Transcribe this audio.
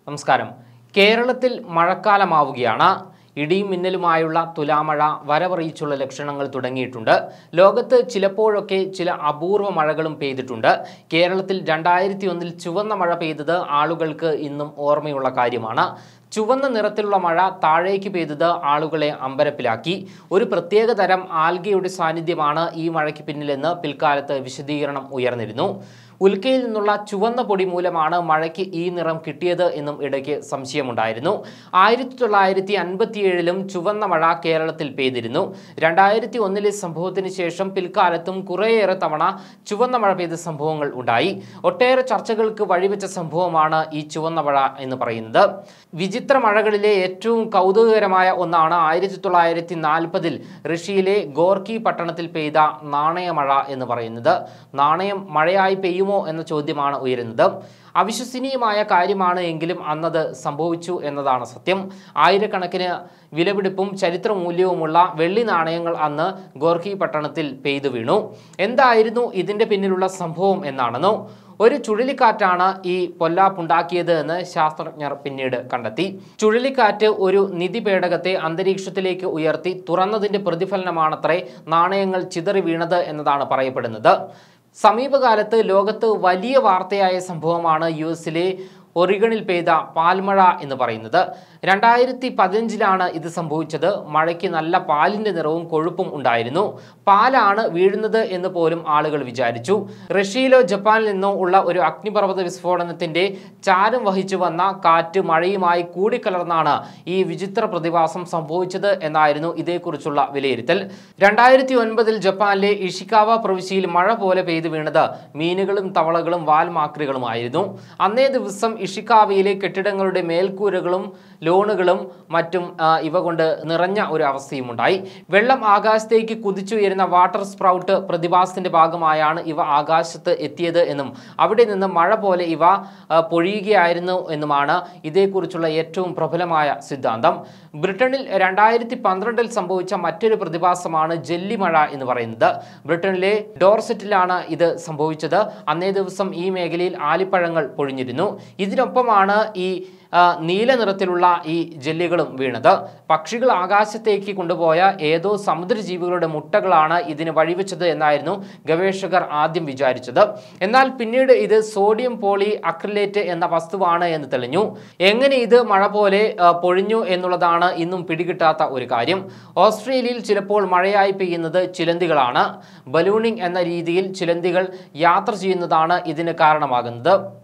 നമസ്കാരം കേരളത്തിൽ മഴക്കാലമാവുകയാണ് ഇടിയും മിന്നലുമായുള്ള തുലാമഴ വരവറിയിച്ചുള്ള ലക്ഷണങ്ങൾ തുടങ്ങിയിട്ടുണ്ട് ലോകത്ത് ചിലപ്പോഴൊക്കെ ചില അപൂർവ മഴകളും പെയ്തിട്ടുണ്ട് കേരളത്തിൽ രണ്ടായിരത്തി ഒന്നിൽ ചുവന്ന മഴ പെയ്തത് ആളുകൾക്ക് ഇന്നും ഓർമ്മയുള്ള കാര്യമാണ് ചുവന്ന നിറത്തിലുള്ള മഴ താഴേക്ക് പെയ്തത് ആളുകളെ അമ്പരപ്പിലാക്കി ഒരു പ്രത്യേക തരം ആൽഗയുടെ സാന്നിധ്യമാണ് ഈ മഴയ്ക്ക് പിന്നിലെന്ന് പിൽക്കാലത്ത് വിശദീകരണം ഉയർന്നിരുന്നു ഉൽക്കയിൽ നിന്നുള്ള ചുവന്ന പൊടി മൂലമാണ് മഴയ്ക്ക് ഈ നിറം കിട്ടിയത് എന്നും ഇടയ്ക്ക് സംശയമുണ്ടായിരുന്നു ആയിരത്തി തൊള്ളായിരത്തി അൻപത്തിയേഴിലും ചുവന്ന മഴ കേരളത്തിൽ പെയ്തിരുന്നു രണ്ടായിരത്തി ഒന്നിലെ സംഭവത്തിന് ശേഷം പിൽക്കാലത്തും കുറേയേറെ തവണ ചുവന്ന മഴ പെയ്ത സംഭവങ്ങൾ ഉണ്ടായി ഒട്ടേറെ ചർച്ചകൾക്ക് വഴിവെച്ച സംഭവമാണ് ഈ ചുവന്ന മഴ എന്ന് പറയുന്നത് വിചിത്ര മഴകളിലെ ഏറ്റവും കൗതുകകരമായ ഒന്നാണ് ആയിരത്തി തൊള്ളായിരത്തി നാൽപ്പതിൽ റഷ്യയിലെ ഗോർക്കി പട്ടണത്തിൽ പെയ്ത നാണയമഴ എന്ന് പറയുന്നത് നാണയം മഴയായി പെയ്യുമോ എന്ന ചോദ്യമാണ് ഉയരുന്നത് അവിശ്വസനീയമായ കാര്യമാണ് എങ്കിലും അന്നത് സംഭവിച്ചു എന്നതാണ് സത്യം ആയിരക്കണക്കിന് വിലപിടിപ്പും ചരിത്രമൂല്യവുമുള്ള വെള്ളി നാണയങ്ങൾ അന്ന് ഗോർക്കി പട്ടണത്തിൽ പെയ്തു വീണു എന്തായിരുന്നു ഇതിൻ്റെ പിന്നിലുള്ള സംഭവം എന്നാണെന്നോ ഒരു ചുഴലിക്കാറ്റാണ് ഈ പൊല്ലാപ്പുണ്ടാക്കിയത് എന്ന് ശാസ്ത്രജ്ഞർ പിന്നീട് കണ്ടെത്തി ചുഴലിക്കാറ്റ് ഒരു നിധി പേടകത്തെ അന്തരീക്ഷത്തിലേക്ക് ഉയർത്തി തുറന്നതിന്റെ പ്രതിഫലനമാണത്രേ നാണയങ്ങൾ ചിതറി വീണത് എന്നതാണ് പറയപ്പെടുന്നത് സമീപകാലത്ത് ലോകത്ത് വലിയ വാർത്തയായ സംഭവമാണ് യു എസിലെ ഒറിഗണിൽ പെയ്ത പാൽമഴ എന്ന് പറയുന്നത് രണ്ടായിരത്തി പതിനഞ്ചിലാണ് ഇത് സംഭവിച്ചത് മഴയ്ക്ക് നല്ല പാലിന്റെ നിറവും കൊഴുപ്പും ഉണ്ടായിരുന്നു പാലാണ് വീഴുന്നത് എന്ന് പോലും ആളുകൾ വിചാരിച്ചു റഷ്യയിലോ ജപ്പാനിൽ നിന്നോ ഉള്ള ഒരു അഗ്നിപർവ്വത വിസ്ഫോടനത്തിന്റെ ചാരം വഹിച്ചു വന്ന കാറ്റ് മഴയുമായി കൂടിക്കലർന്നാണ് ഈ വിചിത്ര പ്രതിഭാസം സംഭവിച്ചത് എന്നായിരുന്നു ഇതേക്കുറിച്ചുള്ള വിലയിരുത്തൽ രണ്ടായിരത്തി ഒൻപതിൽ ജപ്പാനിലെ ഇഷിക്കാവ പ്രവിശ്യയിൽ മഴ പോലെ പെയ്തു വീണത് മീനുകളും തവളകളും വാൽമാക്രികളുമായിരുന്നു അന്നേ ദിവസം ഇഷിക്കാവയിലെ കെട്ടിടങ്ങളുടെ മേൽക്കൂരകളും ലോണുകളും മറ്റും ആ, ഇവ കൊണ്ട് നിറഞ്ഞ ഒരു അവസ്ഥയും ഉണ്ടായി വെള്ളം ആകാശത്തേക്ക് കുതിച്ചുയരുന്ന വാട്ടർ സ്പ്രൗട്ട് പ്രതിഭാസത്തിന്റെ ഭാഗമായാണ് ഇവ ആകാശത്ത് എത്തിയത് എന്നും അവിടെ നിന്ന് മഴ പോലെ ഇവ ആ, പൊഴിയുകയായിരുന്നു എന്നുമാണ് ഇതേക്കുറിച്ചുള്ള ഏറ്റവും പ്രബലമായ സിദ്ധാന്തം ബ്രിട്ടനിൽ രണ്ടായിരത്തി പന്ത്രണ്ടിൽ സംഭവിച്ച മറ്റൊരു പ്രതിഭാസമാണ് ജെല്ലി മഴ എന്ന് പറയുന്നത് ബ്രിട്ടനിലെ ഡോർസെറ്റിലാണ് ഇത് സംഭവിച്ചത് അന്നേ ദിവസം ഈ മേഖലയിൽ ആലിപ്പഴങ്ങൾ പൊഴിഞ്ഞിരുന്നു ഇതിനൊപ്പമാണ് ഈ ആ, നീല നിറത്തിലുള്ള ഈ ജെല്ലികളും വീണത് പക്ഷികൾ ആകാശത്തേക്ക് കൊണ്ടുപോയ ഏതോ സമുദ്രജീവികളുടെ മുട്ടകളാണ് ഇതിന് വഴിവെച്ചത് എന്നായിരുന്നു ഗവേഷകർ ആദ്യം വിചാരിച്ചത് എന്നാൽ പിന്നീട് ഇത് സോഡിയം പോളി അക്രിലേറ്റ് എന്ന വസ്തുവാണ് എന്ന് തെളിഞ്ഞു എങ്ങനെ ഇത് മഴ പോലെ ആ, പൊഴിഞ്ഞു എന്നുള്ളതാണ് ഇന്നും പിടികിട്ടാത്ത ഒരു കാര്യം ഓസ്ട്രേലിയയിൽ ചിലപ്പോൾ മഴയായി പെയ്യുന്നത് ചിലന്തികളാണ് ബലൂണിംഗ് എന്ന രീതിയിൽ ചിലന്തികൾ യാത്ര ചെയ്യുന്നതാണ് ഇതിന് കാരണമാകുന്നത്